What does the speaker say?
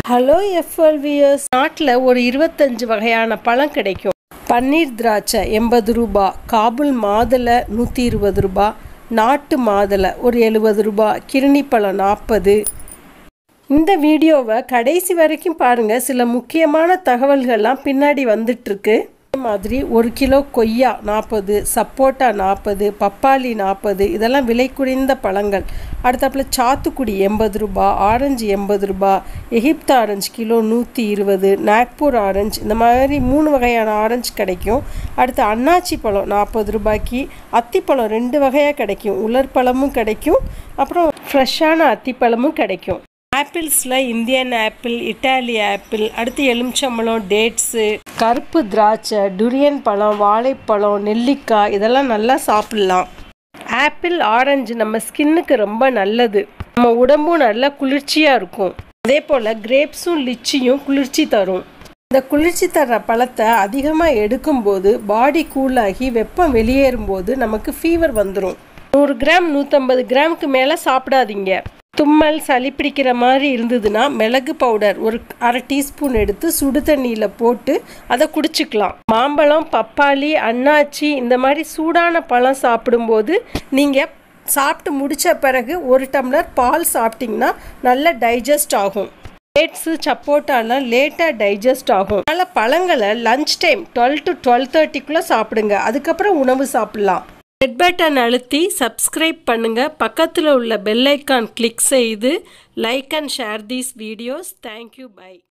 hello எஃப்எல்வியர்ஸ் நாட்டில் ஒரு இருபத்தஞ்சு வகையான பழம் கிடைக்கும் பன்னீர் திராட்சை எண்பது ரூபா காபுல் மாதுளை நூற்றி இருபது ரூபா நாட்டு மாதுளை ஒரு எழுபது ரூபா கிருணி பழம் நாற்பது இந்த வீடியோவை கடைசி வரைக்கும் பாருங்கள் சில முக்கியமான தகவல்கள்லாம் பின்னாடி வந்துட்டுருக்கு அதே மாதிரி ஒரு கிலோ கொய்யா நாற்பது சப்போட்டா நாற்பது பப்பாளி நாற்பது இதெல்லாம் விலை குறைந்த பழங்கள் அடுத்தாப்புல சாத்துக்குடி எண்பது ரூபா ஆரஞ்சு எண்பது ரூபா எகிப்து ஆரஞ்சு கிலோ நூற்றி இருபது நாக்பூர் ஆரஞ்சு இந்த மாதிரி மூணு வகையான ஆரஞ்சு கிடைக்கும் அடுத்து அன்னாச்சி பழம் நாற்பது ரூபாய்க்கு அத்திப்பழம் ரெண்டு வகையாக கிடைக்கும் உலர் பழமும் கிடைக்கும் அப்புறம் ஃப்ரெஷ்ஷான அத்திப்பழமும் கிடைக்கும் ஆப்பிள்ஸில் இந்தியன் ஆப்பிள் இட்டாலி ஆப்பிள் அடுத்து எலுமிச்சம்பழம் டேட்ஸு கருப்பு திராட்சை டுரியன் பழம் வாழைப்பழம் நெல்லிக்காய் இதெல்லாம் நல்லா சாப்பிட்லாம் ஆப்பிள் ஆரஞ்சு நம்ம ஸ்கின்னுக்கு ரொம்ப நல்லது நம்ம உடம்பும் நல்லா குளிர்ச்சியாக இருக்கும் அதே போல் கிரேப்ஸும் லிச்சியும் குளிர்ச்சி தரும் இந்த குளிர்ச்சி தர்ற பழத்தை அதிகமாக எடுக்கும்போது பாடி கூலாகி வெப்பம் வெளியேறும்போது நமக்கு ஃபீவர் வந்துடும் நூறு கிராம் நூற்றம்பது கிராமுக்கு மேலே சாப்பிடாதீங்க தும்மல் சளி பிடிக்கிற மாதிரி இருந்ததுன்னா மிளகு பவுடர் ஒரு அரை டீஸ்பூன் எடுத்து சுடு தண்ணியில் போட்டு அதை குடிச்சுக்கலாம் மாம்பழம் பப்பாளி அன்னாச்சி இந்த மாதிரி சூடான பழம் சாப்பிடும்போது நீங்கள் சாப்பிட்டு முடித்த பிறகு ஒரு டம்ளர் பால் சாப்பிட்டிங்கன்னா நல்லா டைஜஸ்ட் ஆகும் டேட்ஸு சப்போட்டாலாம் லேட்டாக டைஜஸ்ட் ஆகும் அதனால் பழங்களை lunch time twelve to twelve தேர்ட்டிக்குள்ளே சாப்பிடுங்க அதுக்கப்புறம் உணவு சாப்பிட்லாம் ரெட் பட்டன் அழுத்தி சப்ஸ்கிரைப் பண்ணுங்க பக்கத்தில் உள்ள பெல் ஐக்கான் கிளிக் செய்து like and share these videos thank you by